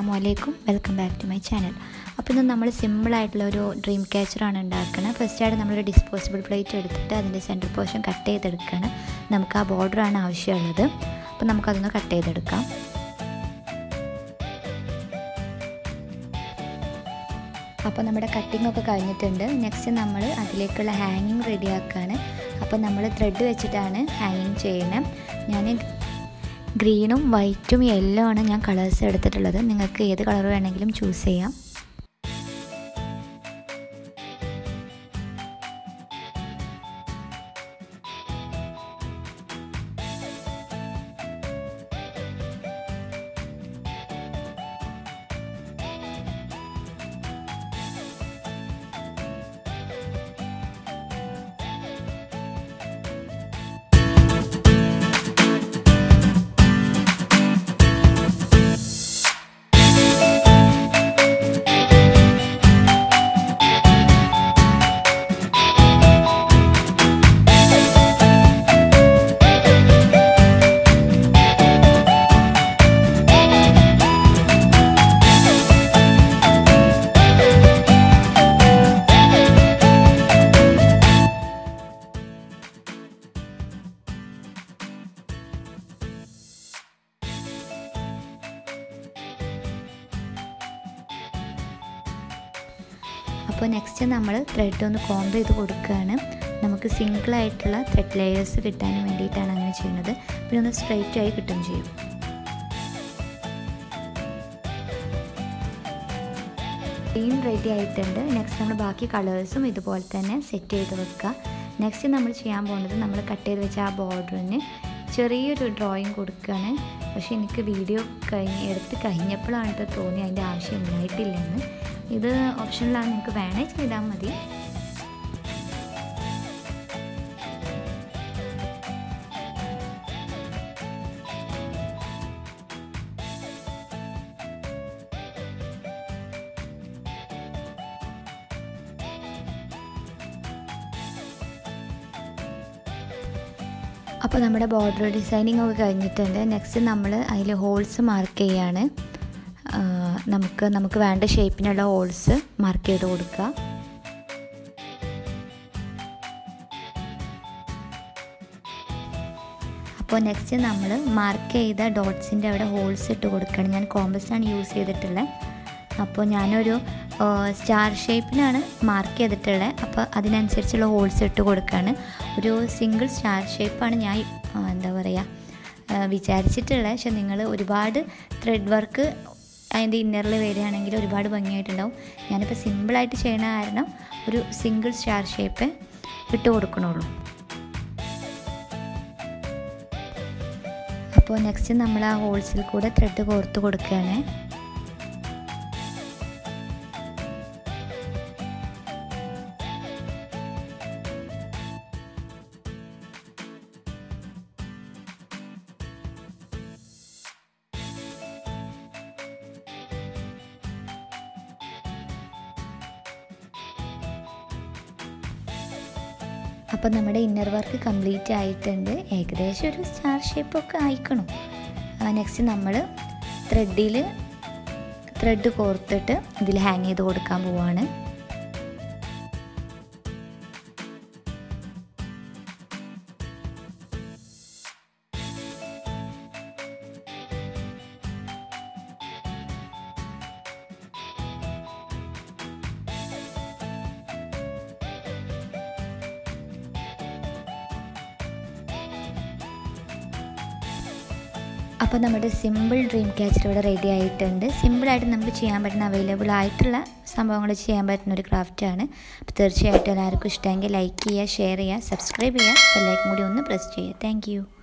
അസ്സാം വലൈക്കും welcome back to my channel അപ്പോൾ ഇന്ന് നമ്മൾ സിമ്പിളായിട്ടുള്ള ഒരു ഡ്രീം ക്യാച്ചറാണ് ഉണ്ടാക്കുന്നത് ഫസ്റ്റായിട്ട് നമ്മളൊരു ഡിസ്പോസിബിൾ പ്ലേറ്റ് എടുത്തിട്ട് അതിൻ്റെ സെൻറ്റർ പോർഷൻ കട്ട് ചെയ്തെടുക്കുകയാണ് നമുക്ക് ആ ബോർഡറാണ് ആവശ്യമുള്ളത് അപ്പോൾ നമുക്കതൊന്ന് കട്ട് ചെയ്തെടുക്കാം അപ്പോൾ നമ്മുടെ കട്ടിംഗ് ഒക്കെ കഴിഞ്ഞിട്ടുണ്ട് നെക്സ്റ്റ് നമ്മൾ അതിലേക്കുള്ള ഹാങ്ങിങ് റെഡിയാക്കുകയാണ് അപ്പോൾ നമ്മൾ ത്രെഡ് വെച്ചിട്ടാണ് ഹാങ്ങിങ് ചെയ്യുന്നത് ഞാൻ ഗ്രീനും വൈറ്റും യെല്ലോ ആണ് ഞാൻ കളേഴ്സ് എടുത്തിട്ടുള്ളത് നിങ്ങൾക്ക് ഏത് കളർ വേണമെങ്കിലും ചൂസ് ചെയ്യാം അപ്പോൾ നെക്സ്റ്റ് നമ്മൾ ത്രെഡ് ഒന്ന് കോംബ് ചെയ്ത് കൊടുക്കുകയാണ് നമുക്ക് സിംഗിളായിട്ടുള്ള ത്രെഡ് ലെയേഴ്സ് കിട്ടാൻ വേണ്ടിയിട്ടാണ് അങ്ങനെ ചെയ്യുന്നത് പിന്നെ ഒന്ന് സ്ട്രെയിറ്റ് ആയി കിട്ടും ചെയ്യും ഗ്രീൻ റെഡി ആയിട്ടുണ്ട് നെക്സ്റ്റ് നമ്മൾ ബാക്കി കളേഴ്സും ഇതുപോലെ തന്നെ സെറ്റ് ചെയ്ത് വെക്കുക നെക്സ്റ്റ് നമ്മൾ ചെയ്യാൻ പോകുന്നത് നമ്മൾ കട്ട് ചെയ്ത് വെച്ച ആ ബോർഡറിന് ചെറിയൊരു ഡ്രോയിങ് കൊടുക്കുകയാണ് പക്ഷേ എനിക്ക് വീഡിയോ കഴിഞ്ഞ് എടുത്ത് കഴിഞ്ഞപ്പോഴാണ് കേട്ടോ തോന്നി അതിൻ്റെ ആവശ്യം ഉണ്ടായിട്ടില്ലെന്ന് ഇത് ഓപ്ഷനിലാണ് നിങ്ങൾക്ക് വേണേ ചെയ്താൽ മതി അപ്പോൾ നമ്മുടെ ബോർഡർ ഡിസൈനിങ് ഒക്കെ കഴിഞ്ഞിട്ടുണ്ട് നെക്സ്റ്റ് നമ്മൾ അതിൽ ഹോൾസ് മാർക്ക് ചെയ്യാണ് നമുക്ക് നമുക്ക് വേണ്ട ഷേപ്പിനുള്ള ഹോൾസ് മാർക്ക് ചെയ്ത് കൊടുക്കുക അപ്പോൾ നെക്സ്റ്റ് നമ്മൾ മാർക്ക് ചെയ്ത ഡോട്ട്സിൻ്റെ അവിടെ ഹോൾസ് ഇട്ട് കൊടുക്കണം ഞാൻ കോമ്പസാണ് യൂസ് ചെയ്തിട്ടുള്ളത് അപ്പോൾ ഞാനൊരു സ്റ്റാർ ഷേപ്പിനാണ് മാർക്ക് ചെയ്തിട്ടുള്ളത് അപ്പോൾ അതിനനുസരിച്ചുള്ള ഹോൾസ് ഇട്ട് കൊടുക്കുകയാണ് ഒരു സിംഗിൾ സ്റ്റാർ ഷേപ്പാണ് ഞാൻ എന്താ പറയുക വിചാരിച്ചിട്ടുള്ളത് പക്ഷെ നിങ്ങൾ ഒരുപാട് ത്രെഡ് വർക്ക് അതിൻ്റെ ഇന്നറിൽ വരികയാണെങ്കിൽ ഒരുപാട് ഭംഗിയായിട്ടുണ്ടാവും ഞാനിപ്പോൾ സിമ്പിളായിട്ട് ചെയ്യണ കാരണം ഒരു സിംഗിൾ സ്റ്റാർ ഷേപ്പ് ഇട്ട് കൊടുക്കണുള്ളൂ അപ്പോൾ നെക്സ്റ്റ് നമ്മൾ ആ ഹോൾസിൽ കൂടെ ത്രെഡ് കോർത്ത് കൊടുക്കുകയാണ് അപ്പോൾ നമ്മുടെ ഇന്നർ വർക്ക് കംപ്ലീറ്റ് ആയിട്ടുണ്ട് ഏകദേശം ഒരു സ്റ്റാർ ഷേപ്പൊക്കെ ആയിക്കണം നെക്സ്റ്റ് നമ്മൾ ത്രെഡിൽ ത്രെഡ് കോർത്തിട്ട് ഇതിൽ ഹാങ് ചെയ്ത് കൊടുക്കാൻ പോവാണ് അപ്പോൾ നമ്മുടെ സിമ്പിൾ ഡ്രീം ക്യാച്ചർ ഇവിടെ റെഡി ആയിട്ടുണ്ട് സിമ്പിളായിട്ട് നമുക്ക് ചെയ്യാൻ പറ്റുന്ന അവൈലബിൾ ആയിട്ടുള്ള സംഭവങ്ങൾ ചെയ്യാൻ പറ്റുന്ന ഒരു ക്രാഫ്റ്റാണ് അപ്പോൾ തീർച്ചയായിട്ടും എല്ലാവർക്കും ഇഷ്ടമെങ്കിൽ ലൈക്ക് ചെയ്യുക ഷെയർ ചെയ്യുക സബ്സ്ക്രൈബ് ചെയ്യുക ബെല്ലൈക്കും കൂടി ഒന്ന് പ്രസ് ചെയ്യുക താങ്ക്